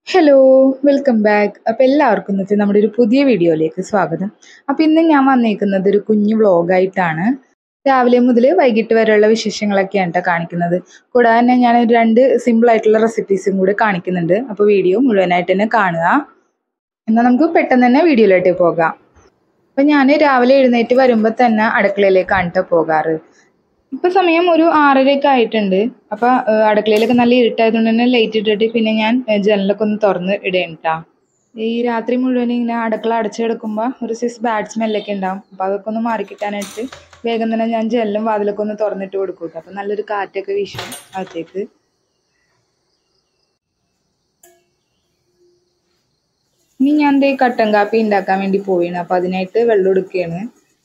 hello welcome back അപ്പോൾ എല്ലാവർക്കും ഇന്നത്തെ നമ്മുടെ ഒരു പുതിയ വീഡിയോയിലേക്ക് സ്വാഗതം അപ്പോൾ ഇന്ന് ഞാൻ വന്നേക്കുന്നത് ഒരു കുഞ്ഞു വ്ളോഗായിട്ടാണ് രാവിലെ മുതൽ വൈകിട്ട് വരെയുള്ള വിശേഷങ്ങളൊക്കെയാണ് കേട്ടോ കാണിക്കുന്നത് കൂടാതെ തന്നെ ഞാൻ ഒരു രണ്ട് സിമ്പിൾ ആയിട്ടുള്ള റെസിപ്പീസും കൂടി കാണിക്കുന്നുണ്ട് അപ്പോൾ വീഡിയോ മുഴുവനായിട്ട് തന്നെ കാണുക എന്നാൽ നമുക്ക് പെട്ടെന്ന് തന്നെ വീഡിയോയിലോട്ട് പോകാം അപ്പോൾ ഞാൻ രാവിലെ എഴുന്നേറ്റ് വരുമ്പോൾ തന്നെ അടുക്കളയിലേക്കാണ് കേട്ടോ പോകാറ് ഇപ്പൊ സമയം ഒരു ആറരയൊക്കെ ആയിട്ടുണ്ട് അപ്പൊ ഏഹ്, അടുക്കളയിലൊക്കെ നല്ല ഇരുട്ടായതുകൊണ്ട് തന്നെ ലൈറ്റ് ഇട്ടിട്ട് പിന്നെ ഞാൻ ഏഹ്, ജനലൊക്കെ ഒന്ന് തുറന്ന് ഇടേണ്ടാ ഈ രാത്രി മുഴുവൻ ഇങ്ങനെ അടുക്കള അടച്ചു കിടക്കുമ്പോൾ ഒരു സിസ് ബാഡ് സ്മെല്ലൊക്കെ ഉണ്ടാവും അപ്പൊ അതൊക്കെ ഒന്ന് മാറിക്കിട്ടാനായിട്ട് വേഗം തന്നെ ഞാൻ ജനലും വാതിലൊക്കെ ഒന്ന് തുറന്നിട്ട് കൊടുക്കും കേട്ടോ അപ്പൊ നല്ലൊരു കാറ്റൊക്കെ വീശും അകത്തേക്ക് ഇനി ഞാൻ ദേ കട്ടൻ കാപ്പി ഉണ്ടാക്കാൻ വേണ്ടി പോയിണ് അപ്പൊ അതിനായിട്ട് വെള്ളം എടുക്കുകയാണ്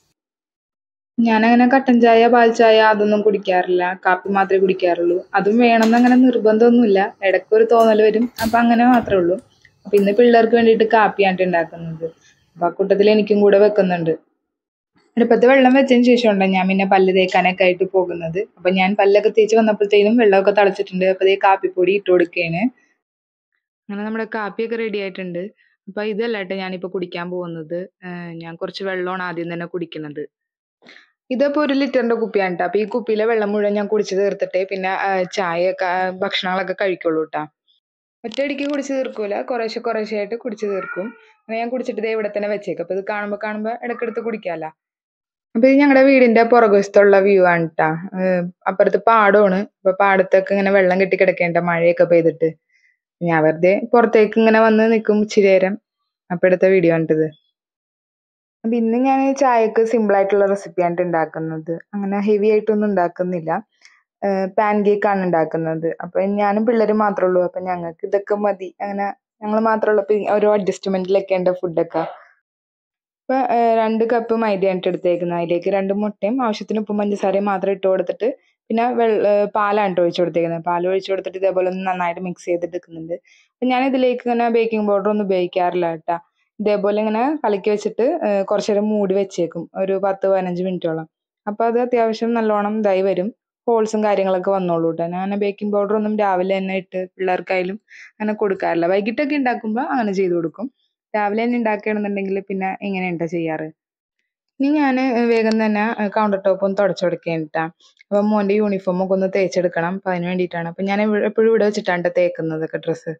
ഞാനങ്ങനെ കട്ടൻ ചായ പാൽ ചായ അതൊന്നും കുടിക്കാറില്ല കാപ്പി മാത്രമേ കുടിക്കാറുള്ളൂ അതും വേണമെന്ന് അങ്ങനെ നിർബന്ധമൊന്നുമില്ല ഇടയ്ക്ക് ഒരു തോന്നൽ വരും അപ്പം അങ്ങനെ മാത്രമേ ഉള്ളൂ അപ്പം ഇന്ന് പിള്ളേർക്ക് വേണ്ടിയിട്ട് കാപ്പിയാണ് ഉണ്ടാക്കുന്നത് അപ്പം ആ കൂട്ടത്തിൽ എനിക്കും കൂടെ വെക്കുന്നുണ്ട് അടുപ്പത്ത് വെള്ളം വെച്ചതിന് ശേഷമുണ്ട് ഞാൻ പിന്നെ പല്ല് തേക്കാനൊക്കെ ആയിട്ട് പോകുന്നത് അപ്പം ഞാൻ പല്ലൊക്കെ തേച്ച് വന്നപ്പോഴത്തേനും വെള്ളമൊക്കെ തിളച്ചിട്ടുണ്ട് അപ്പം അതേ കാപ്പിപ്പൊടി ഇട്ട് കൊടുക്കുകയാണ് അങ്ങനെ നമ്മുടെ കാപ്പിയൊക്കെ റെഡി ആയിട്ടുണ്ട് അപ്പം ഇതല്ല കേട്ടോ ഞാനിപ്പോൾ കുടിക്കാൻ പോകുന്നത് ഏഹ് ഞാൻ കുറച്ച് വെള്ളമാണ് ആദ്യം തന്നെ കുടിക്കുന്നത് ഇതിപ്പോൾ ഒരു ലിറ്ററിന്റെ കുപ്പിയാണ് കേട്ടോ അപ്പൊ ഈ കുപ്പിയിലെ വെള്ളം മുഴുവൻ ഞാൻ കുടിച്ച് തീർത്തിട്ടേ പിന്നെ ആ, ചായയൊക്കെ ആ, ഭക്ഷണങ്ങളൊക്കെ കഴിക്കുള്ളൂ കേട്ടോ ഒറ്റയടിക്ക് കുടിച്ച് തീർക്കൂല കുറേശ്ശെ കുറേശ്ശെ ആയിട്ട് കുടിച്ച് തീർക്കും അങ്ങനെ ഞാൻ കുടിച്ചിട്ട് ദേ ഇവിടെ തന്നെ വെച്ചേക്കും അപ്പൊ ഇത് കാണുമ്പോൾ കാണുമ്പോൾ ഇടയ്ക്കെടുത്ത് കുടിക്കാമല്ലോ അപ്പൊ ഇത് ഞങ്ങളുടെ വീടിന്റെ പുറകുവശത്തുള്ള വ്യൂ ആണ് കേട്ടോ അപ്പുറത്ത് പാടമാണ് അപ്പൊ പാടത്തൊക്കെ ഇങ്ങനെ വെള്ളം കെട്ടി കിടക്കേണ്ട മഴയൊക്കെ പെയ്തിട്ട് ഞാൻ വെറുതെ പുറത്തേക്ക് ഇങ്ങനെ വന്ന് നിൽക്കും ഇച്ചിരി നേരം അപ്പൊ എടുത്ത വീഡിയോ ആണിത് അപ്പൊ ഇന്ന് ഞാൻ ചായക്ക് സിമ്പിൾ ആയിട്ടുള്ള റെസിപ്പിയാണ് ഉണ്ടാക്കുന്നത് അങ്ങനെ ഹെവി ആയിട്ടൊന്നും ഉണ്ടാക്കുന്നില്ല പാൻ കേക്ക് ആണ് ഉണ്ടാക്കുന്നത് അപ്പൊ ഞാനും പിള്ളേരും മാത്രമേ ഉള്ളൂ അപ്പൊ ഞങ്ങൾക്ക് ഇതൊക്കെ മതി അങ്ങനെ ഞങ്ങൾ മാത്രമേ ഉള്ളൂ അപ്പൊ ഈ ഓരോ അഡ്ജസ്റ്റ്മെന്റിലൊക്കെ ഉണ്ട് ഫുഡൊക്കെ ഇപ്പൊ ഏഹ് രണ്ട് കപ്പ് മൈദയാണ് എടുത്തേക്കുന്നത് അതിലേക്ക് രണ്ട് മുട്ടയും ആവശ്യത്തിന് ഉപ്പും പഞ്ചസാരയും മാത്രം ഇട്ട് കൊടുത്തിട്ട് പിന്നെ വെള്ള ഏഹ് പാലാണ് ട്ടോ ഒഴിച്ചു കൊടുത്തേക്കുന്നത് പാൽ ഒഴിച്ചു കൊടുത്തിട്ട് ഇതേപോലെ ഒന്ന് നന്നായിട്ട് മിക്സ് ചെയ്തിട്ട് എടുക്കുന്നുണ്ട് അപ്പൊ ഞാൻ ഇതിലേക്ക് ഇങ്ങനെ ബേക്കിംഗ് പൗഡർ ഒന്നും ഉപയോഗിക്കാറില്ല കേട്ടാ ഇതേപോലെ ഇങ്ങനെ കലക്കി വെച്ചിട്ട് ഏഹ് കുറച്ച് നേരം മൂടി വെച്ചേക്കും ഒരു പത്ത് പതിനഞ്ച് മിനിറ്റോളം അപ്പൊ അത് അത്യാവശ്യം നല്ലോണം ഇതായി വരും ഹോൾസും കാര്യങ്ങളൊക്കെ വന്നോളൂ കേട്ടോ ഞാൻ ബേക്കിംഗ് പൗഡർ ഒന്നും രാവിലെ തന്നെ ഇട്ട് പിള്ളേർക്കായാലും അങ്ങനെ കൊടുക്കാറില്ല വൈകിട്ടൊക്കെ ഉണ്ടാക്കുമ്പോൾ അങ്ങനെ ചെയ്ത് കൊടുക്കും രാവിലെ തന്നെ ഉണ്ടാക്കുകയാണെന്നുണ്ടെങ്കിൽ പിന്നെ ഇങ്ങനെയുണ്ടാ ചെയ്യാറ് ഇനി ഞാൻ വേഗം തന്നെ കൗണ്ടർ ടോപ്പ് ഒന്ന് തുടച്ചു കൊടുക്കുകയാണ് കേട്ടോ അപ്പം മോൻ്റെ യൂണിഫോം ഒക്കെ ഒന്ന് തേച്ചെടുക്കണം അപ്പം അതിന് വേണ്ടിയിട്ടാണ് അപ്പം ഞാൻ എപ്പോഴും ഇവിടെ വെച്ചിട്ടാണ് ട്ടോ തേക്കുന്നതൊക്കെ ഡ്രസ്സ്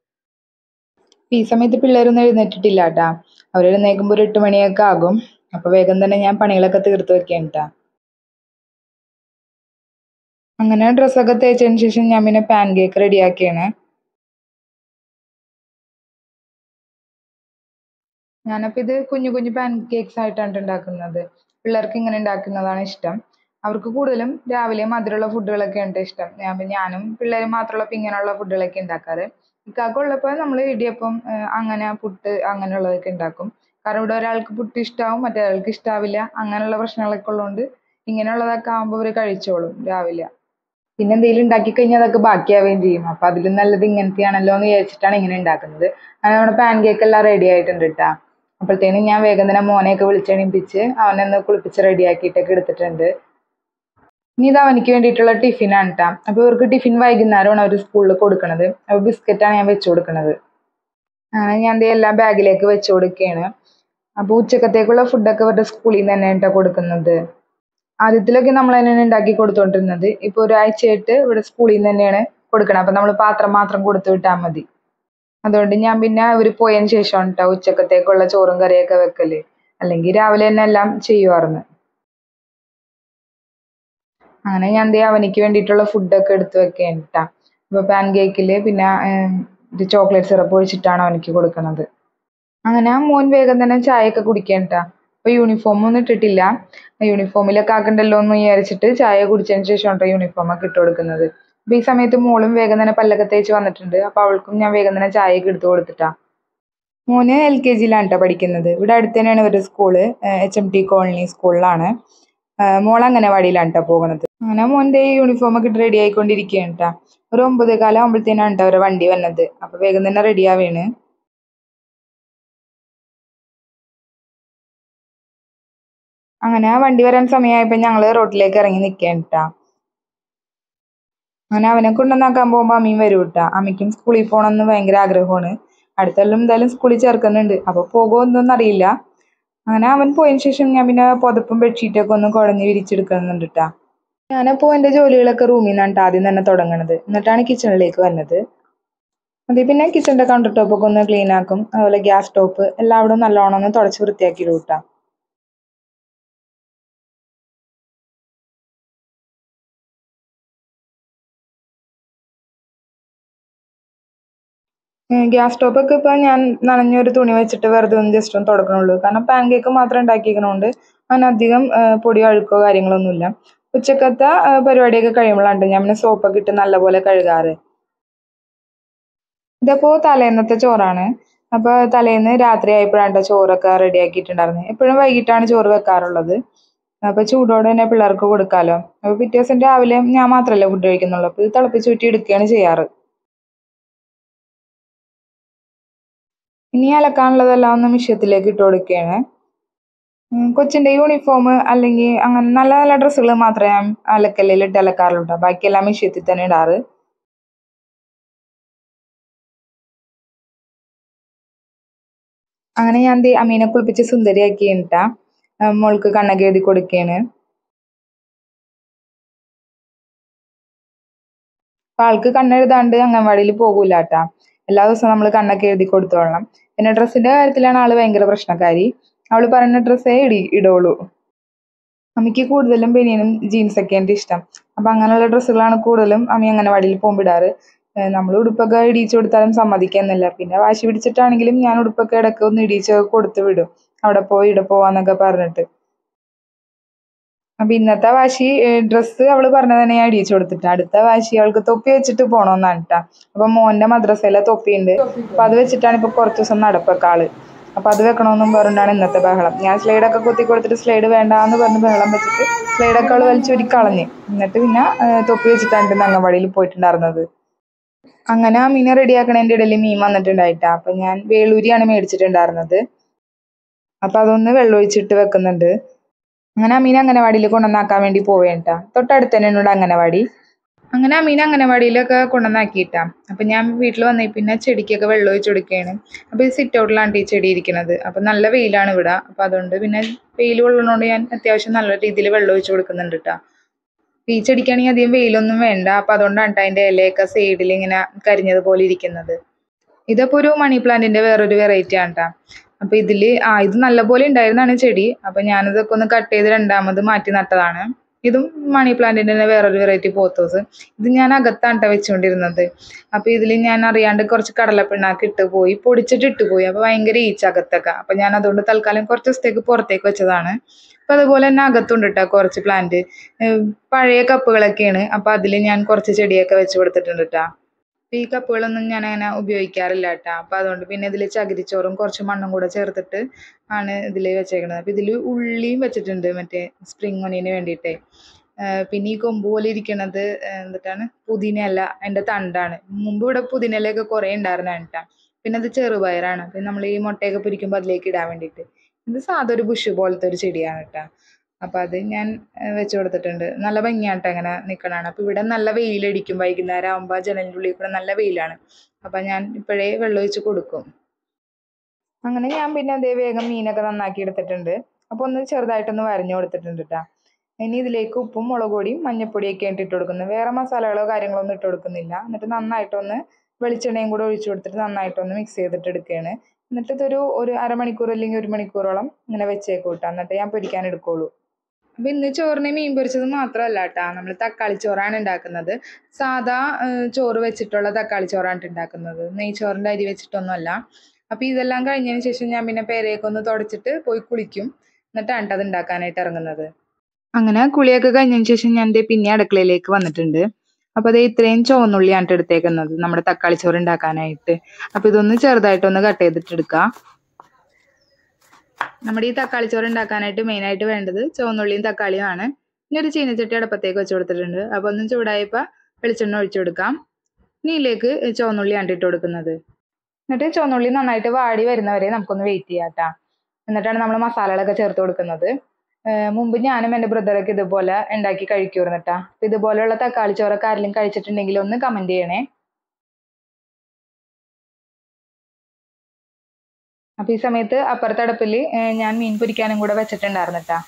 ഈ സമയത്ത് പിള്ളേരൊന്നും എഴുന്നേറ്റിട്ടില്ല കേട്ടാ അവർ എഴുന്നേൽക്കുമ്പോൾ ഒരു എട്ട് മണിയൊക്കെ ആകും അപ്പൊ വേഗം തന്നെ ഞാൻ പണികളൊക്കെ തീർത്ത് വെക്കുകയാണ് കേട്ടാ അങ്ങനെ ഡ്രസ്സൊക്കെ തേച്ചതിന് ശേഷം ഞാൻ പിന്നെ പാൻ കേക്ക് റെഡിയാക്കിയാണ് ഞാനപ്പോൾ ഇത് കുഞ്ഞു കുഞ്ഞു പാൻ കേക്ക്സ് ആയിട്ടാണ് ഉണ്ടാക്കുന്നത് പിള്ളേർക്ക് ഇങ്ങനെ ഉണ്ടാക്കുന്നതാണ് ഇഷ്ടം അവർക്ക് കൂടുതലും രാവിലെ മധുരമുള്ള ഫുഡുകളൊക്കെയാണ് ട്ടോ ഇഷ്ടം ഞാൻ പിന്നെ ഞാനും പിള്ളേരും മാത്രമുള്ളപ്പോൾ ഇങ്ങനെയുള്ള ഫുഡുകളൊക്കെ ഉണ്ടാക്കാറ് ഇക്കാക്ക ഉള്ളപ്പോൾ നമ്മൾ ഇടിയപ്പം ഏഹ് അങ്ങനെ പുട്ട് അങ്ങനെയുള്ളതൊക്കെ ഉണ്ടാക്കും കാരണം ഇവിടെ ഒരാൾക്ക് പുട്ട് ഇഷ്ടാവും മറ്റൊരാൾക്ക് ഇഷ്ടാവില്ല അങ്ങനെയുള്ള പ്രശ്നങ്ങളൊക്കെ ഉള്ളതുകൊണ്ട് ഇങ്ങനെയുള്ളതൊക്കെ ആകുമ്പോൾ അവർ കഴിച്ചോളും രാവിലെ പിന്നെ എന്തെങ്കിലും ഉണ്ടാക്കി കഴിഞ്ഞാൽ അതൊക്കെ ബാക്കിയാവുകയും ചെയ്യും അപ്പൊ അതിലും നല്ലത് ഇങ്ങനത്തെയാണല്ലോ എന്ന് വിചാരിച്ചിട്ടാണ് ഇങ്ങനെ ഉണ്ടാക്കുന്നത് അങ്ങനെ നമ്മുടെ പാൻ കേക്ക് എല്ലാം റെഡി ആയിട്ടുണ്ട് കേട്ടാ അപ്പോഴത്തേനും ഞാൻ വേഗം തന്നെ മോനെയൊക്കെ വിളിച്ചെണീപ്പിച്ച് അവനെ ഒന്ന് കുളിപ്പിച്ച് റെഡിയാക്കിയിട്ടൊക്കെ എടുത്തിട്ടുണ്ട് ഇനി ഇത് അവനിക്ക് വേണ്ടിയിട്ടുള്ള ടിഫിനാണ് കേട്ടാ അപ്പൊ ഇവർക്ക് ടിഫിൻ വൈകുന്നേരമാണ് അവർ സ്കൂളിൽ കൊടുക്കണത് അപ്പൊ ബിസ്ക്കറ്റാണ് ഞാൻ വെച്ചു കൊടുക്കണത് അങ്ങനെ ഞാൻ ദേ എല്ലാം ബാഗിലേക്ക് വെച്ചു കൊടുക്കുകയാണ് അപ്പൊ ഉച്ചക്കത്തേക്കുള്ള ഫുഡൊക്കെ ഇവരുടെ സ്കൂളിൽ നിന്ന് തന്നെ കേട്ടോ കൊടുക്കുന്നത് ആദ്യത്തിലൊക്കെ നമ്മൾ തന്നെയാണ് ഉണ്ടാക്കി കൊടുത്തോണ്ടിരുന്നത് ഇപ്പൊ ഒരാഴ്ചയായിട്ട് ഇവിടെ സ്കൂളിൽ നിന്ന് തന്നെയാണ് കൊടുക്കണം അപ്പൊ നമ്മൾ പാത്രം മാത്രം കൊടുത്തു വിട്ടാൽ മതി അതുകൊണ്ട് ഞാൻ പിന്നെ ഇവര് പോയതിന് ശേഷമാണ് കേട്ടോ ഉച്ചക്കത്തേക്കുള്ള ചോറും കറിയൊക്കെ വെക്കല് അല്ലെങ്കിൽ രാവിലെ തന്നെ എല്ലാം ചെയ്യുമായിരുന്നു അങ്ങനെ ഞാൻ ദേ അവനിക്ക് വേണ്ടിയിട്ടുള്ള ഫുഡൊക്കെ എടുത്ത് വെക്കുകയാണ് കേട്ടാ അപ്പൊ പാൻ കേക്കില് പിന്നെ ഏം, ഇത് ചോക്ലേറ്റ് സിറപ്പ് ഒഴിച്ചിട്ടാണ് അവനിക്ക് കൊടുക്കുന്നത് അങ്ങനെ ആ മോൻ വേഗം തന്നെ ചായയൊക്കെ കുടിക്കാൻ കേട്ടാ അപ്പൊ യൂണിഫോം ഒന്നും ഇട്ടിട്ടില്ല യൂണിഫോമിലൊക്കെ ആക്കണ്ടല്ലോ എന്ന് വിചാരിച്ചിട്ട് ചായ കുടിച്ചതിന് ശേഷമാണ് ട്ടോ യൂണിഫോം ഒക്കെ ഇട്ട് കൊടുക്കുന്നത് അപ്പൊ ഈ സമയത്ത് മോളും വേഗം തന്നെ പല്ലൊക്കെ തേച്ച് വന്നിട്ടുണ്ട് അപ്പൊ അവൾക്കും ഞാൻ വേഗം തന്നെ ചായയൊക്കെ എടുത്ത് കൊടുത്തിട്ടാ മോന് എൽ കെ ജിയിലാണ് കേട്ടോ പഠിക്കുന്നത് ഇവിടെ അടുത്ത് തന്നെയാണ് ഇവരുടെ school H M T colony സ്കൂളിലാണ് മോൾ അംഗനവാടിയിലാണ് കേട്ടോ പോകുന്നത് അങ്ങനെ മോൻ്റെ യൂണിഫോം ഒക്കെ ഇട്ട് റെഡി ആയിക്കൊണ്ടിരിക്കുകയാണ് കേട്ടോ ഒരു ഒമ്പതേ കാലം ആകുമ്പോഴത്തേനാണ് കേട്ടോ അവരുടെ വണ്ടി വന്നത് അപ്പൊ വേഗം തന്നെ റെഡി ആവേണ് അങ്ങനെ ആ വണ്ടി വരാൻ സമയമായപ്പോൾ ഞങ്ങൾ റോട്ടിലേക്ക് ഇറങ്ങി നിൽക്കുകയാണ് കേട്ടോ അങ്ങനെ അവനെ കൊണ്ടുവന്നാക്കാൻ പോകുമ്പോൾ അമ്മയും വരും കേട്ടോ അമ്മയ്ക്കും സ്കൂളിൽ പോകണമെന്ന് ഭയങ്കര ആഗ്രഹമാണ് അടുത്ത കൊല്ലം എന്തായാലും സ്കൂളിൽ ചേർക്കുന്നുണ്ട് അപ്പോൾ പോകുമോ എന്നൊന്നും അറിയില്ല അങ്ങനെ അവൻ പോയതിന് ശേഷം ഞാൻ പിന്നെ പുതപ്പും ബെഡ്ഷീറ്റൊക്കെ ഒന്ന് കുടഞ്ഞ് വിരിച്ചെടുക്കുന്നുണ്ട് കേട്ടോ ഞാനപ്പോൾ എൻ്റെ ജോലികളൊക്കെ റൂമിൽ നിന്നാണ് ട്ടോ ആദ്യം തന്നെ തുടങ്ങണത് എന്നിട്ടാണ് കിച്ചണിലേക്ക് വരുന്നത് അതിൽ പിന്നെ കിച്ചണിൻ്റെ കൗണ്ടർ ടോപ്പൊക്കെ ഒന്ന് ക്ലീൻ ആക്കും അതുപോലെ ഗ്യാസ് ടോപ്പ് എല്ലാവിടും നല്ലോണം ഒന്ന് തുടച്ച് വൃത്തിയാക്കി ഇടും കേട്ടോ ഗ്യാസ് സ്റ്റോപ്പൊക്കെ ഇപ്പോൾ ഞാൻ നനഞ്ഞൊരു തുണി വെച്ചിട്ട് വെറുതെ ഒന്ന് ജസ്റ്റ് ഒന്ന് തുടക്കണുള്ളൂ കാരണം പാൻ കേക്ക് മാത്രം ഉണ്ടാക്കിയിരിക്കണോണ്ട് അതിനധികം പൊടിയോ അഴുക്കോ കാര്യങ്ങളൊന്നുമില്ല ഉച്ചക്കത്തെ പരിപാടിയൊക്കെ കഴിയുമ്പോഴാണ് ഞാൻ പിന്നെ സോപ്പൊക്കെ ഇട്ട് നല്ലപോലെ കഴുകാറ് ഇതിപ്പോൾ തലേന്നത്തെ ചോറാണ് അപ്പോൾ തലേന്ന് രാത്രി ആയപ്പോഴാണ് ചോറൊക്കെ റെഡി ആക്കിയിട്ടുണ്ടായിരുന്നത് എപ്പോഴും വൈകിട്ടാണ് ചോറ് വെക്കാറുള്ളത് അപ്പോൾ ചൂടോടെ തന്നെ പിള്ളേർക്ക് കൊടുക്കാമല്ലോ അപ്പോൾ പിറ്റേ ദിവസം രാവിലെ ഞാൻ മാത്രമല്ല ഫുഡ് കഴിക്കുന്നുള്ളൂ അപ്പോൾ ഇത് തിളപ്പിച്ച് ഊറ്റി എടുക്കുകയാണ് ചെയ്യാറ് ഇനി അലക്കാനുള്ളതെല്ലാം ഒന്ന് മിഷ്യത്തിലേക്ക് ഇട്ട് കൊടുക്കുകയാണ് കൊച്ചിൻ്റെ യൂണിഫോം അല്ലെങ്കിൽ അങ്ങനെ നല്ല നല്ല ഡ്രസ്സുകൾ മാത്രമേ ഞാൻ അലക്കല്ലിൽ ഇട്ട് അലക്കാറുള്ളൂ കേട്ടോ ബാക്കിയെല്ലാം മിഷ്യത്തിൽ തന്നെ ഇടാറ് അങ്ങനെ ഞാൻ ദേ അമീനെ കുളിപ്പിച്ച് സുന്ദരിയാക്കിയാണ് ട്ടാ മോൾക്ക് കണ്ണൊക്കെ എഴുതി കൊടുക്കുകയാണ് അപ്പം ആൾക്ക് കണ്ണെഴുതാണ്ട് അംഗൻവാടിയിൽ പോകൂല കേട്ടാ എല്ലാ ദിവസവും നമ്മൾ കണ്ണൊക്കെ എഴുതി കൊടുത്തോളണം പിന്നെ ഡ്രസ്സിൻ്റെ കാര്യത്തിലാണ് ആൾ ഭയങ്കര പ്രശ്നക്കാരി അവൾ പറയുന്ന ഡ്രസ്സേ ഇടി ഇടുള്ളൂ അമ്മയ്ക്ക് കൂടുതലും ബനിയനും ജീൻസൊക്കെ എൻ്റെ ഇഷ്ടം അപ്പം അങ്ങനെയുള്ള ഡ്രസ്സുകളാണ് കൂടുതലും അമ്മി അംഗനവാടിയിൽ പോകുമ്പോൾ ഇടാറ് നമ്മൾ ഉടുപ്പൊക്കെ ഇടിച്ചു കൊടുത്താലും സമ്മതിക്കുന്നില്ല പിന്നെ വാശി പിടിച്ചിട്ടാണെങ്കിലും ഞാൻ ഉടുപ്പൊക്കെ ഇടയ്ക്ക് ഒന്ന് ഇടിച്ചൊക്കെ കൊടുത്ത് വിടും അവിടെ പോയി ഇവിടെ പോവാന്നൊക്കെ പറഞ്ഞിട്ട് അപ്പം ഇന്നത്തെ വാശി ഡ്രസ്സ് അവൾ പറഞ്ഞ തന്നെ ഞാൻ ഇടിച്ചു കൊടുത്തിട്ട് അടുത്ത വാശി അവൾക്ക് തൊപ്പി വെച്ചിട്ട് പോകണമെന്നാണ് കേട്ടാ അപ്പം മോൻ്റെ മദ്രസയിലെ തൊപ്പിയുണ്ട് അപ്പം അത് വെച്ചിട്ടാണ് ഇപ്പോൾ കുറച്ച് ദിവസം നടപ്പൊക്കെ ആള് അപ്പം അത് വെക്കണമെന്നും പറഞ്ഞിട്ടാണ് ഇന്നത്തെ ബഹളം ഞാൻ സ്ലൈഡൊക്കെ കുത്തി കൊടുത്തിട്ട് സ്ലൈഡ് വേണ്ടാന്ന് പറഞ്ഞ് ബഹളം വെച്ചിട്ട് സ്ലൈഡൊക്കെ അവൾ വലിച്ചൂരി കളഞ്ഞ് എന്നിട്ട് പിന്നെ തൊപ്പി വെച്ചിട്ടാണ് ഇന്ന് അംഗൻവാടിയിൽ പോയിട്ടുണ്ടായിരുന്നത് അങ്ങനെ ആ മീനെ റെഡിയാക്കണതിൻ്റെ ഇടയിൽ മീൻ വന്നിട്ടുണ്ടായിട്ടാ അപ്പം ഞാൻ വേളൂരിയാണ് മേടിച്ചിട്ടുണ്ടായിരുന്നത് അപ്പം അതൊന്ന് വെള്ളമൊഴിച്ചിട്ട് വെക്കുന്നുണ്ട് അങ്ങനെ അമീൻ അംഗനവാടിയിൽ കൊണ്ടുവന്നാക്കാൻ വേണ്ടി പോവേണ്ട തൊട്ടടുത്ത് തന്നെ ഉണ്ട് അംഗനവാടി അങ്ങനെ അമീൻ അംഗനവാടിയിലൊക്കെ കൊണ്ടുവന്നാക്കിയിട്ടാ അപ്പം ഞാൻ വീട്ടിൽ വന്നേ പിന്നെ ചെടിക്കൊക്കെ വെള്ളം ഒഴിച്ച് കൊടുക്കുകയാണ് അപ്പോൾ ഈ സിറ്റ് ഔട്ടിലാണ് ഈ ചെടി ഇരിക്കുന്നത് അപ്പം നല്ല വെയിലാണ് ഇവിടെ അപ്പോൾ അതുകൊണ്ട് പിന്നെ വെയിൽ കൊള്ളുന്നതുകൊണ്ട് ഞാൻ അത്യാവശ്യം നല്ല രീതിയിൽ വെള്ളം ഒഴിച്ച് കൊടുക്കുന്നുണ്ട് കേട്ടോ ഈ ചെടിക്കാണെങ്കിൽ അധികം വെയിലൊന്നും വേണ്ട അപ്പം അതുകൊണ്ടാണ് ട്ടോ അതിൻ്റെ ഇലയൊക്കെ സൈഡിൽ ഇങ്ങനെ കരിഞ്ഞതുപോലെ ഇരിക്കുന്നത് ഇതിപ്പോൾ ഒരു മണി പ്ലാന്റിൻ്റെ വേറൊരു വെറൈറ്റി ആണ് കേട്ടോ അപ്പോൾ ഇതിൽ ആ ഇത് നല്ലപോലെ ഉണ്ടായിരുന്നതാണ് ചെടി അപ്പോൾ ഞാനിതൊക്കെ ഒന്ന് കട്ട് ചെയ്ത് രണ്ടാമത് മാറ്റി നട്ടതാണ് ഇതും മണി പ്ലാന്റിൻ്റെ തന്നെ വേറൊരു വെറൈറ്റി പോത്തോസ് ഇത് ഞാൻ അകത്താണ് ട്ടോ വെച്ചുകൊണ്ടിരുന്നത് അപ്പോൾ ഇതിൽ ഞാൻ അറിയാണ്ട് കുറച്ച് കടലപ്പിണ്ണാക്ക് ഇട്ട് പോയി പൊടിച്ചിട്ട് ഇട്ട് പോയി അപ്പോൾ ഭയങ്കര ഈച്ച അകത്തൊക്കെ അപ്പോൾ ഞാൻ അതുകൊണ്ട് തൽക്കാലം കുറച്ച് ദിവസത്തേക്ക് പുറത്തേക്ക് വെച്ചതാണ് അപ്പോൾ അതുപോലെ തന്നെ അകത്തുണ്ട് കേട്ടോ കുറച്ച് പ്ലാന്റ് പഴയ കപ്പുകളൊക്കെയാണ് അപ്പോൾ അതിൽ ഞാൻ കുറച്ച് ചെടിയൊക്കെ വെച്ച് കൊടുത്തിട്ടുണ്ട് കേട്ടോ ഈ കപ്പുകളൊന്നും ഞാൻ അങ്ങനെ ഉപയോഗിക്കാറില്ല കേട്ടോ അപ്പോൾ അതുകൊണ്ട് പിന്നെ ഇതിൽ ചകിരിച്ചോറും കുറച്ച് മണ്ണും കൂടെ ചേർത്തിട്ട് ആണ് ഇതിൽ വെച്ചേക്കുന്നത് അപ്പോൾ ഇതിൽ ഉള്ളിയും വെച്ചിട്ടുണ്ട് മറ്റേ സ്പ്രിംഗ് ഒനിയന് വേണ്ടിയിട്ടേ പിന്നെ ഈ കൊമ്പ് പോലെ ഇരിക്കണത് എന്നിട്ടാണ് പുതിനയില അതിൻ്റെ തണ്ടാണ് മുമ്പ് ഇവിടെ പുതിനയിലയൊക്കെ കുറേ ഉണ്ടായിരുന്നതാണ് കേട്ടോ പിന്നെ അത് ചെറുപയറാണ് പിന്നെ നമ്മൾ ഈ മുട്ടയൊക്കെ പൊരിക്കുമ്പോൾ അതിലേക്ക് ഇടാൻ വേണ്ടിയിട്ട് ഇത് സാധാ ഒരു ബുഷ് പോലത്തെ ഒരു ചെടിയാണ് കേട്ടോ അപ്പോൾ അത് ഞാൻ വെച്ച് കൊടുത്തിട്ടുണ്ട് നല്ല ഭംഗിയാട്ടോ അങ്ങനെ നിൽക്കണതാണ് അപ്പോൾ ഇവിടെ നല്ല വെയിലടിക്കും വൈകുന്നേരം ആകുമ്പോൾ ജനലിൻ്റെ ഉള്ളിൽ കൂടെ നല്ല വെയിലാണ് അപ്പോൾ ഞാൻ ഇപ്പോഴേ വെള്ളമൊഴിച്ച് കൊടുക്കും അങ്ങനെ ഞാൻ പിന്നെ അതേ വേഗം മീനൊക്കെ നന്നാക്കി എടുത്തിട്ടുണ്ട് അപ്പോൾ ഒന്ന് ചെറുതായിട്ടൊന്ന് വരഞ്ഞു കൊടുത്തിട്ടുണ്ട് കേട്ടോ ഇനി ഇതിലേക്ക് ഉപ്പും മുളക് പൊടിയും മഞ്ഞൾപ്പൊടിയൊക്കെ ആയിട്ട് ഇട്ട് കൊടുക്കുന്നത് വേറെ മസാലകളോ കാര്യങ്ങളോ ഒന്നും ഇട്ട് കൊടുക്കുന്നില്ല എന്നിട്ട് നന്നായിട്ടൊന്ന് വെളിച്ചെണ്ണയും കൂടെ ഒഴിച്ചു കൊടുത്തിട്ട് നന്നായിട്ടൊന്ന് മിക്സ് ചെയ്തിട്ട് എടുക്കുകയാണ് എന്നിട്ട് ഇതൊരു ഒരു അരമണിക്കൂർ അല്ലെങ്കിൽ ഒരു മണിക്കൂറോളം ഇങ്ങനെ വെച്ചേക്കും കേട്ടോ എന്നിട്ട് ഞാൻ പൊരിക്കാൻ എടുക്കുള്ളൂ അപ്പം ഇന്ന് ചോറിന് മീൻ പൊരിച്ചത് മാത്രമല്ല കേട്ടോ നമ്മൾ തക്കാളി ചോറാണ് ഉണ്ടാക്കുന്നത് സാധാ ചോറ് വെച്ചിട്ടുള്ള തക്കാളി ചോറാണ് ഉണ്ടാക്കുന്നത് നെയ്ച്ചോറിൻ്റെ അരി വെച്ചിട്ടൊന്നുമല്ല അപ്പോൾ ഇതെല്ലാം കഴിഞ്ഞതിന് ശേഷം ഞാൻ പിന്നെ പേരയൊക്കെ ഒന്ന് തുടച്ചിട്ട് പോയി കുളിക്കും എന്നിട്ടാണ് അത് ഉണ്ടാക്കാനായിട്ട് ഇറങ്ങുന്നത് അങ്ങനെ കുളിയൊക്കെ കഴിഞ്ഞതിന് ശേഷം ഞാൻ ദേ പിന്നെ അടുക്കളയിലേക്ക് വന്നിട്ടുണ്ട് അപ്പോൾ അത് ഇത്രയും ചുവന്നുള്ളിയാണ് എടുത്തേക്കുന്നത് നമ്മുടെ തക്കാളി ചോറ് ഉണ്ടാക്കാനായിട്ട് അപ്പോൾ ഇതൊന്ന് ചെറുതായിട്ടൊന്ന് കട്ട് ചെയ്തിട്ട് എടുക്കാം നമ്മുടെ ഈ തക്കാളി ചോറ് ഉണ്ടാക്കാനായിട്ട് മെയിനായിട്ട് വേണ്ടത് ചുവന്നുള്ളിയും തക്കാളിയുമാണ് ഇനി ഒരു ചീനച്ചട്ടി അടുപ്പത്തേക്ക് വെച്ച് കൊടുത്തിട്ടുണ്ട് അപ്പോൾ ഒന്നും ചൂടായപ്പോൾ വെളിച്ചെണ്ണ ഒഴിച്ചു കൊടുക്കാം ഇനി ഇതിലേക്ക് ചുവന്നുള്ളിയാണ് ഇട്ട് കൊടുക്കുന്നത് എന്നിട്ട് ചുവന്നുള്ളി നന്നായിട്ട് വാടി വരുന്നവരെ നമുക്കൊന്ന് വെയിറ്റ് ചെയ്യാം കേട്ടോ എന്നിട്ടാണ് നമ്മൾ മസാലകളൊക്കെ ചേർത്ത് കൊടുക്കുന്നത് മുമ്പ് ഞാനും എൻ്റെ ബ്രദറൊക്കെ ഇതുപോലെ ഉണ്ടാക്കി കഴിക്കുമായിരുന്നു കേട്ടോ അപ്പോൾ ഇതുപോലെയുള്ള തക്കാളി ചോറൊക്കെ ആരെങ്കിലും കഴിച്ചിട്ടുണ്ടെങ്കിൽ ഒന്ന് കമൻറ്റ് ചെയ്യണേ അപ്പോൾ ഈ സമയത്ത് അപ്പുറത്തെ അടുപ്പിൽ ഞാൻ മീൻ പൊരിക്കാനും കൂടെ വെച്ചിട്ടുണ്ടായിരുന്നു കേട്ടോ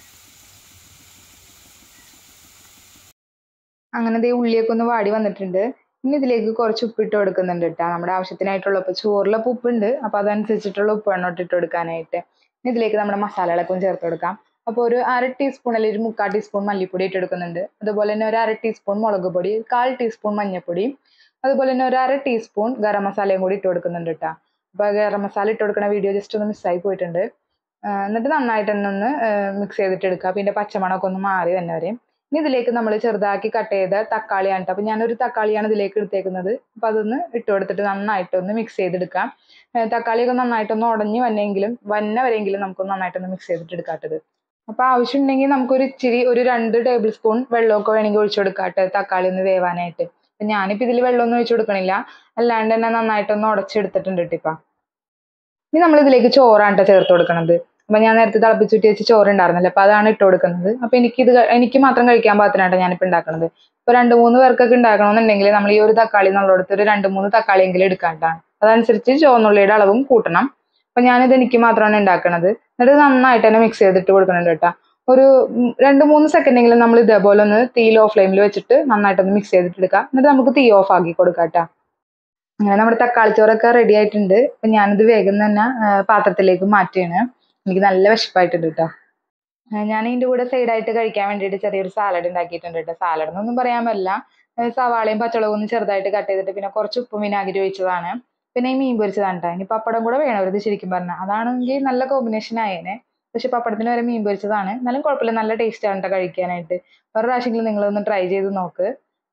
അങ്ങനെ ദേ ഉള്ളിയൊക്കെ ഒന്ന് വാടി വന്നിട്ടുണ്ട് ഇനി ഇതിലേക്ക് കുറച്ച് ഉപ്പിട്ട് കൊടുക്കുന്നുണ്ട് കേട്ടോ നമ്മുടെ ആവശ്യത്തിനായിട്ടുള്ള ഉപ്പ് ചോറിലപ്പോൾ ഉപ്പുണ്ട് അപ്പോൾ അതനുസരിച്ചിട്ടുള്ള ഉപ്പാണ് ഇട്ട് കൊടുക്കാനായിട്ട് ഇനി ഇതിലേക്ക് നമ്മുടെ മസാലകളൊക്കെ ഒന്ന് ചേർത്ത് കൊടുക്കാം അപ്പോൾ ഒരു അര ടീസ്പൂൺ അല്ലെങ്കിൽ ഒരു മുക്കാൽ ടീസ്പൂൺ മല്ലിപ്പൊടി ഇട്ട് കൊടുക്കുന്നുണ്ട് അതുപോലെ തന്നെ ഒരു അര ടീസ്പൂൺ മുളക് പൊടി കാൽ ടീസ്പൂൺ മഞ്ഞൾപ്പൊടി അതുപോലെ തന്നെ ഒരു അര ടീസ്പൂൺ ഗരം മസാലയും കൂടി ഇട്ട് കൊടുക്കുന്നുണ്ട് കേട്ടോ അപ്പോൾ ഗരം മസാല ഇട്ട് കൊടുക്കുന്ന വീഡിയോ ജസ്റ്റ് ഒന്ന് മിസ്സായി പോയിട്ടുണ്ട് എന്നിട്ട് നന്നായിട്ട് തന്നെ ഒന്ന് മിക്സ് ചെയ്തിട്ട് എടുക്കുക പിന്നെ പച്ചമണമൊക്കെ ഒന്ന് മാറി തന്നെ വരെ ഇനി ഇതിലേക്ക് നമ്മൾ ചെറുതാക്കി കട്ട് ചെയ്ത തക്കാളിയാണ് അപ്പോൾ ഞാനൊരു തക്കാളിയാണ് ഇതിലേക്ക് എടുത്തേക്കുന്നത് അപ്പോൾ അതൊന്ന് ഇട്ട് കൊടുത്തിട്ട് നന്നായിട്ടൊന്ന് മിക്സ് ചെയ്തെടുക്കാം തക്കാളിയൊക്കെ നന്നായിട്ടൊന്ന് ഉടഞ്ഞ് വന്നെങ്കിലും വന്ന വരെയെങ്കിലും നമുക്കൊന്ന് നന്നായിട്ടൊന്ന് മിക്സ് ചെയ്തിട്ട് എടുക്കാട്ടത് അപ്പോൾ ആവശ്യമുണ്ടെങ്കിൽ നമുക്കൊരു ഇച്ചിരി ഒരു രണ്ട് ടേബിൾ സ്പൂൺ വെള്ളമൊക്കെ വേണമെങ്കിൽ ഒഴിച്ചു കൊടുക്കാട്ടെ തക്കാളി ഒന്ന് വേവാനായിട്ട് അപ്പം ഞാനിപ്പോൾ ഇതിൽ വെള്ളമൊന്നും ഒഴിച്ചു കൊടുക്കണില്ല അല്ലാണ്ട് തന്നെ നന്നായിട്ടൊന്ന് ഉടച്ചെടുത്തിട്ടുണ്ട് കേട്ടോ ഇപ്പം ഇനി നമ്മൾ ഇതിലേക്ക് ചോറാണ് കേട്ടോ ചേർത്ത് കൊടുക്കണത് അപ്പം ഞാൻ നേരത്തെ തിളപ്പിച്ചുറ്റി വെച്ച് ചോറ് ഉണ്ടായിരുന്നല്ലോ അപ്പോൾ അതാണ് ഇട്ട് കൊടുക്കുന്നത് അപ്പോൾ എനിക്കിത് എനിക്ക് മാത്രം കഴിക്കാൻ പാകത്തിനാട്ടോ ഞാനിപ്പോൾ ഉണ്ടാക്കുന്നത് ഇപ്പോൾ രണ്ട് മൂന്ന് പേർക്കൊക്കെ ഉണ്ടാക്കണമെന്നുണ്ടെങ്കിൽ നമ്മൾ ഈ ഒരു തക്കാളി എന്നുള്ളിടത്ത് ഒരു രണ്ട് മൂന്ന് തക്കാളിയെങ്കിലും എടുക്കാട്ടാണ് അതനുസരിച്ച് ചുവന്നുള്ളിയുടെ അളവും കൂട്ടണം അപ്പം ഞാനിത് എനിക്ക് മാത്രമാണ് ഉണ്ടാക്കണത് എന്നിട്ട് നന്നായിട്ട് തന്നെ മിക്സ് ചെയ്തിട്ട് കൊടുക്കുന്നുണ്ട് കേട്ടോ ഒരു രണ്ട് മൂന്ന് സെക്കൻഡെങ്കിലും നമ്മൾ ഇതേപോലെ ഒന്ന് തീ ലോ ഫ്ലെയിമിൽ വെച്ചിട്ട് നന്നായിട്ടൊന്ന് മിക്സ് ചെയ്തിട്ട് എടുക്കാം എന്നിട്ട് നമുക്ക് തീ ഓഫ് ആക്കി കൊടുക്കാം കേട്ടോ അങ്ങനെ നമ്മുടെ തക്കാളി ചോറൊക്കെ റെഡി ആയിട്ടുണ്ട് അപ്പം ഞാനിത് വേഗം തന്നെ പാത്രത്തിലേക്ക് മാറ്റുകയാണ് എനിക്ക് നല്ല വിശപ്പായിട്ടുണ്ട് കേട്ടോ ഞാൻ ഇതിൻ്റെ കൂടെ സൈഡായിട്ട് കഴിക്കാൻ വേണ്ടിയിട്ട് ചെറിയൊരു സാലഡ് ഉണ്ടാക്കിയിട്ടുണ്ട് കേട്ടോ സാലഡ് എന്നൊന്നും പറയാൻ പറ്റില്ല സവാളയും പച്ചമുളകും ഒന്ന് ചെറുതായിട്ട് കട്ട് ചെയ്തിട്ട് പിന്നെ കുറച്ച് ഉപ്പും വിനാഗിരി ഒഴിച്ചതാണ് പിന്നെ ഈ മീൻ പൊരിച്ചതാണ് കേട്ടോ ഇനി പപ്പടം കൂടെ വേണവരുത് ശരിക്കും പറഞ്ഞാൽ അതാണെങ്കിൽ നല്ല കോമ്പിനേഷൻ ആയേനെ പക്ഷെ പപ്പടത്തിന് വരെ മീൻ പൊരിച്ചതാണ് എന്നാലും കുഴപ്പമില്ല നല്ല ടേസ്റ്റ് ആണ് കേട്ടോ കഴിക്കാനായിട്ട് ഒരു പ്രാവശ്യമെങ്കിലും നിങ്ങളൊന്ന് ട്രൈ ചെയ്ത് നോക്ക്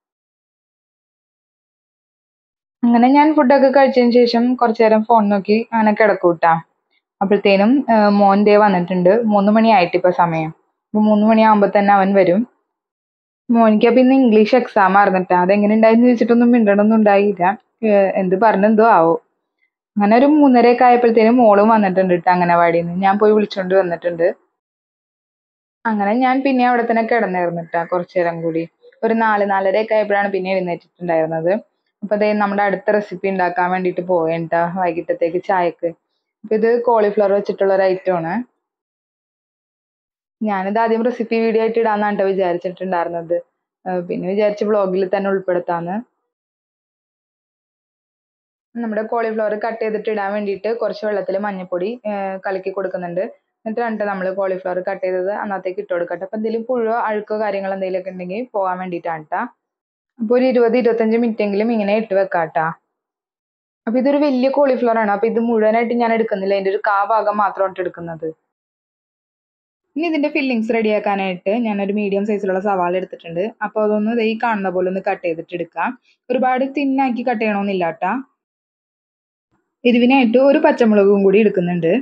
അങ്ങനെ ഞാൻ ഫുഡൊക്കെ കഴിച്ചതിന് ശേഷം കുറച്ചു നേരം ഫോൺ നോക്കി അങ്ങനെ കിടക്കും കേട്ടോ അപ്പോഴത്തേനും മോൻ ദേ വന്നിട്ടുണ്ട് മൂന്ന് മണിയായിട്ട് ഇപ്പോൾ സമയം അപ്പോൾ മൂന്ന് മണിയാകുമ്പോൾ തന്നെ അവൻ വരും മോനിക്ക് അപ്പം ഇന്ന് ഇംഗ്ലീഷ് എക്സാം ആയിരുന്നിട്ടാ അതെങ്ങനെ ഉണ്ടായെന്ന് ചോദിച്ചിട്ടൊന്നും മിണ്ടണമൊന്നും ഉണ്ടായില്ല എന്ത് പറഞ്ഞെന്തോ ആവോ അങ്ങനെ ഒരു മൂന്നരയൊക്കെ ആയപ്പോഴത്തേനും മോളും വന്നിട്ടുണ്ട് കേട്ടോ അംഗനവാടിയിൽ നിന്ന് ഞാൻ പോയി വിളിച്ചോണ്ട് വന്നിട്ടുണ്ട് അങ്ങനെ ഞാൻ പിന്നെ അവിടെ തന്നെ കിടന്നായിരുന്നു കേട്ടോ കുറച്ചു നേരം കൂടി ഒരു നാല് നാലരയൊക്കെ ആയപ്പോഴാണ് പിന്നെ എഴുന്നേറ്റിട്ടുണ്ടായിരുന്നത് അപ്പോൾ അതേ നമ്മുടെ അടുത്ത റെസിപ്പി ഉണ്ടാക്കാൻ വേണ്ടിയിട്ട് പോയേണ്ട വൈകിട്ടത്തേക്ക് ചായക്ക് അപ്പം ഇത് കോളിഫ്ലവർ വെച്ചിട്ടുള്ള ഒരു ഐറ്റമാണ് ഞാനിത് ആദ്യം റെസിപ്പി വീഡിയോ ആയിട്ട് ഇടാന്നാണ് കേട്ടോ വിചാരിച്ചിട്ടുണ്ടായിരുന്നത് പിന്നെ വിചാരിച്ച് വ്ളോഗിൽ തന്നെ ഉൾപ്പെടുത്താന്ന് നമ്മുടെ കോളിഫ്ലവർ കട്ട് ചെയ്തിട്ട് ഇടാൻ വേണ്ടിയിട്ട് കുറച്ച് വെള്ളത്തിൽ മഞ്ഞൾപ്പൊടി കലക്കി കൊടുക്കുന്നുണ്ട് എന്നിട്ടാണ് നമ്മൾ കോളിഫ്ലവർ കട്ട് ചെയ്തത് അന്നത്തേക്ക് ഇട്ട് കൊടുക്കട്ടെ അപ്പം എന്തെങ്കിലും പുഴോ അഴുക്കോ കാര്യങ്ങൾ എന്തെങ്കിലുമൊക്കെ ഉണ്ടെങ്കിൽ പോകാൻ വേണ്ടിയിട്ടാണ് കേട്ടോ അപ്പോൾ ഒരു ഇരുപത് ഇരുപത്തഞ്ച് മിനിറ്റ് എങ്കിലും ഇങ്ങനെ ഇട്ട് വെക്കാം കേട്ടോ അപ്പോൾ ഇതൊരു വലിയ കോളിഫ്ലവർ ആണ് അപ്പോൾ ഇത് മുഴുവനായിട്ട് ഞാൻ എടുക്കുന്നില്ല അതിൻ്റെ ഒരു കാ ഭാഗം മാത്രമായിട്ട് എടുക്കുന്നത് ഇനി ഇതിൻ്റെ ഫില്ലിങ്സ് റെഡിയാക്കാനായിട്ട് ഞാനൊരു മീഡിയം സൈസിലുള്ള സവാള എടുത്തിട്ടുണ്ട് അപ്പോൾ അതൊന്ന് ഈ കാണുന്ന പോലെ ഒന്ന് കട്ട് ചെയ്തിട്ട് എടുക്കാം ഒരുപാട് തിന്നാക്കി കട്ട് ചെയ്യണമെന്നില്ല കേട്ടോ എരിവിനായിട്ട് ഒരു പച്ചമുളകും കൂടി എടുക്കുന്നുണ്ട്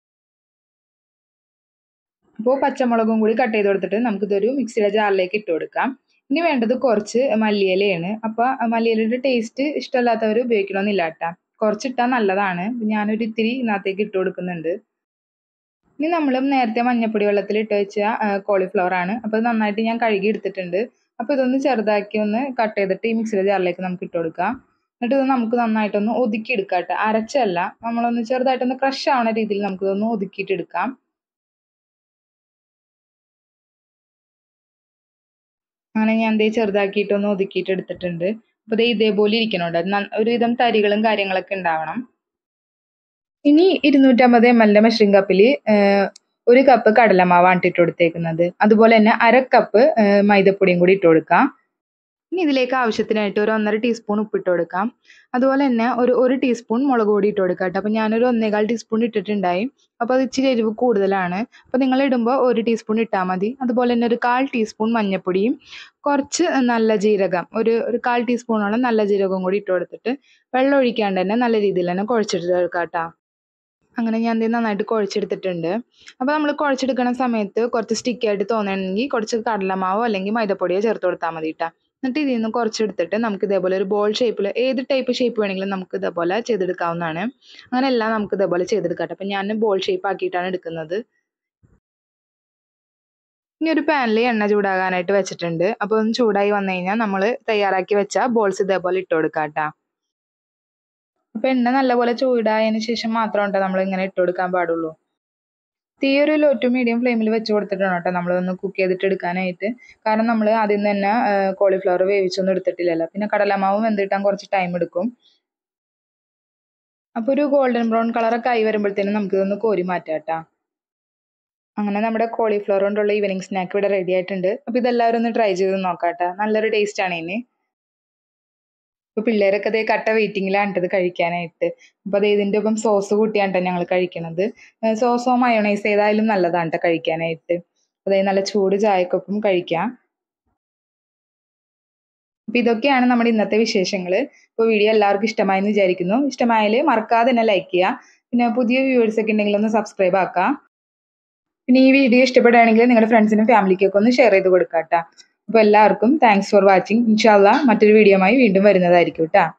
അപ്പോൾ പച്ചമുളകും കൂടി കട്ട് ചെയ്ത് കൊടുത്തിട്ട് നമുക്കിതൊരു മിക്സിയുടെ ജാറിലേക്ക് ഇട്ട് കൊടുക്കാം ഇനി വേണ്ടത് കുറച്ച് മല്ലിയിലയാണ് അപ്പോൾ മല്ലിയിലയുടെ ടേസ്റ്റ് ഇഷ്ടമല്ലാത്തവർ ഉപയോഗിക്കണമെന്നില്ല കേട്ടോ കുറച്ചിട്ടാൽ നല്ലതാണ് ഞാനൊരു ഇത്തിരി ഇതിനകത്തേക്ക് ഇട്ട് കൊടുക്കുന്നുണ്ട് ഇനി നമ്മൾ നേരത്തെ മഞ്ഞപ്പൊടി വെള്ളത്തിൽ ഇട്ട് വെച്ച കോളിഫ്ലവർ ആണ് അപ്പോൾ നന്നായിട്ട് ഞാൻ കഴുകി എടുത്തിട്ടുണ്ട് അപ്പോൾ ഇതൊന്ന് ചെറുതാക്കി ഒന്ന് കട്ട് ചെയ്തിട്ട് ഈ മിക്സിയുടെ ജാറിലേക്ക് നമുക്ക് ഇട്ട് കൊടുക്കാം എന്നിട്ട് ഇത് നമുക്ക് നന്നായിട്ടൊന്ന് ഒതുക്കി എടുക്കാം കേട്ടോ അരച്ചല്ല നമ്മളൊന്ന് ചെറുതായിട്ടൊന്ന് ക്രഷ് ആവുന്ന രീതിയിൽ നമുക്കിതൊന്ന് ഒതുക്കിയിട്ട് എടുക്കാം അങ്ങനെ ഞാൻ ദേ ചെറുതാക്കിയിട്ടൊന്ന് ഒതുക്കിയിട്ട് എടുത്തിട്ടുണ്ട് അപ്പോൾ ദേ ഇതേപോലെ ഇരിക്കണുണ്ട് ഒരുവിധം തരികളും കാര്യങ്ങളൊക്കെ ഉണ്ടാവണം ഇനി ഇരുന്നൂറ്റമ്പത് എം എല്ലിൻ്റെ മെഷറിംഗ് കപ്പിൽ ഒരു കപ്പ് കടലമാവാണ് ഇട്ട് കൊടുത്തേക്കുന്നത് അതുപോലെ തന്നെ അര കപ്പ് മൈദപ്പൊടിയും കൂടി ഇട്ട് കൊടുക്കാം ഇനി ഇതിലേക്ക് ആവശ്യത്തിനായിട്ട് ഒരു ഒന്നര ടീസ്പൂൺ ഉപ്പിട്ട് കൊടുക്കാം അതുപോലെ തന്നെ ഒരു ഒരു ടീസ്പൂൺ മുളക് പൊടി ഇട്ട് കൊടുക്കാം കേട്ടോ അപ്പോൾ ഞാനൊരു ഒന്നേകാൽ ടീസ്പൂൺ ഇട്ടിട്ടുണ്ടായി അപ്പോൾ അത് ഇച്ചിരി എരിവ് കൂടുതലാണ് അപ്പോൾ നിങ്ങൾ ഇടുമ്പോൾ ഒരു ടീസ്പൂൺ ഇട്ടാൽ മതി അതുപോലെ തന്നെ ഒരു കാൽ ടീസ്പൂൺ മഞ്ഞൾപ്പൊടിയും കുറച്ച് നല്ല ജീരകം ഒരു ഒരു കാൽ ടീസ്പൂണോളം നല്ല ജീരകവും കൂടി ഇട്ട് കൊടുത്തിട്ട് വെള്ളം ഒഴിക്കാണ്ട് തന്നെ നല്ല രീതിയിൽ തന്നെ കുഴച്ചിട്ട് എടുക്കാം കേട്ടോ അങ്ങനെ ഞാൻ ഇത് നന്നായിട്ട് കുഴച്ചെടുത്തിട്ടുണ്ട് അപ്പോൾ നമ്മൾ കുഴച്ചെടുക്കുന്ന സമയത്ത് കുറച്ച് സ്റ്റിക്കായിട്ട് തോന്നുകയാണെങ്കിൽ കുറച്ച് കടലമാവോ അല്ലെങ്കിൽ മൈദപ്പൊടിയോ ചേർത്ത് കൊടുത്താൽ മതി കേട്ടോ എന്നിട്ട് ഇതിൽ നിന്ന് കുറച്ചെടുത്തിട്ട് നമുക്ക് ഇതേപോലെ ഒരു ബോൾ ഷേപ്പിൽ ഏത് ടൈപ്പ് ഷേപ്പ് വേണമെങ്കിലും നമുക്ക് ഇതേപോലെ ചെയ്തെടുക്കാവുന്നതാണ് അങ്ങനെ എല്ലാം നമുക്ക് ഇതേപോലെ ചെയ്തെടുക്കാം അപ്പം ഞാൻ ബോൾ ഷേപ്പ് ആക്കിയിട്ടാണ് എടുക്കുന്നത് ഇനി ഒരു പാനിൽ എണ്ണ ചൂടാകാനായിട്ട് വെച്ചിട്ടുണ്ട് അപ്പോൾ ഒന്ന് ചൂടായി വന്നു കഴിഞ്ഞാൽ നമ്മൾ തയ്യാറാക്കി വെച്ച ബോൾസ് ഇതേപോലെ ഇട്ട് കൊടുക്കാം കേട്ടോ അപ്പോൾ എണ്ണ നല്ലപോലെ ചൂടായതിന് ശേഷം മാത്രം കേട്ടോ നമ്മൾ ഇങ്ങനെ ഇട്ട് കൊടുക്കാൻ പാടുള്ളൂ തീ ഒരു ലോ ടു മീഡിയം ഫ്ലെയിമിൽ വെച്ച് കൊടുത്തിട്ടാണ് കേട്ടോ നമ്മളൊന്ന് കുക്ക് ചെയ്തിട്ട് എടുക്കാനായിട്ട് കാരണം നമ്മൾ ആദ്യം തന്നെ കോളിഫ്ലവർ വേവിച്ചൊന്നും എടുത്തിട്ടില്ലല്ലോ പിന്നെ കടലമാവ് വെന്തിട്ടാൻ കുറച്ച് ടൈം എടുക്കും അപ്പോൾ ഒരു ഗോൾഡൻ ബ്രൗൺ കളറൊക്കെ ആയി വരുമ്പോഴത്തേനും നമുക്കിതൊന്ന് കോരി മാറ്റാം കേട്ടോ അങ്ങനെ നമ്മുടെ കോളിഫ്ലവർ കൊണ്ടുള്ള ഈവനിങ് സ്നാക്ക് ഇവിടെ റെഡി ആയിട്ടുണ്ട് അപ്പോൾ ഇതെല്ലാവരും ഒന്ന് ട്രൈ ചെയ്ത് നോക്കാം കേട്ടോ നല്ലൊരു ടേസ്റ്റ് ആണ് ഇതിന് ഇപ്പോൾ പിള്ളേരൊക്കെ അതേ കട്ട വെയിറ്റിങ്ങിലാണ് ഇത് കഴിക്കാനായിട്ട് അപ്പോൾ അത് ഇതിൻ്റെ ഒപ്പം സോസ് കൂട്ടിയാണ് ഞങ്ങൾ കഴിക്കണത് സോസോ മയോണൈസ് ഏതായാലും നല്ലതാണ് കേട്ടോ കഴിക്കാനായിട്ട് അതായത് നല്ല ചൂട് ചായക്കൊപ്പം കഴിക്കാം അപ്പോൾ ഇതൊക്കെയാണ് നമ്മുടെ ഇന്നത്തെ വിശേഷങ്ങൾ ഇപ്പോൾ വീഡിയോ എല്ലാവർക്കും ഇഷ്ടമായെന്ന് വിചാരിക്കുന്നു ഇഷ്ടമായാൽ മറക്കാതെ തന്നെ ലൈക്ക് ചെയ്യുക പിന്നെ പുതിയ വ്യൂവേഴ്സ് ഒക്കെ ഉണ്ടെങ്കിൽ ഒന്ന് സബ്സ്ക്രൈബ് ആക്കാം പിന്നെ ഈ വീഡിയോ ഇഷ്ടപ്പെടുകയാണെങ്കിൽ നിങ്ങളുടെ ഫ്രണ്ട്സിനും ഫാമിലിക്കൊക്കെ ഒന്ന് ഷെയർ ചെയ്ത് കൊടുക്കാം കേട്ടോ അപ്പോൾ എല്ലാവർക്കും താങ്ക്സ് ഫോർ വാച്ചിങ് ഇൻഷാല്ല മറ്റൊരു വീഡിയോയുമായി വീണ്ടും വരുന്നതായിരിക്കും കേട്ടോ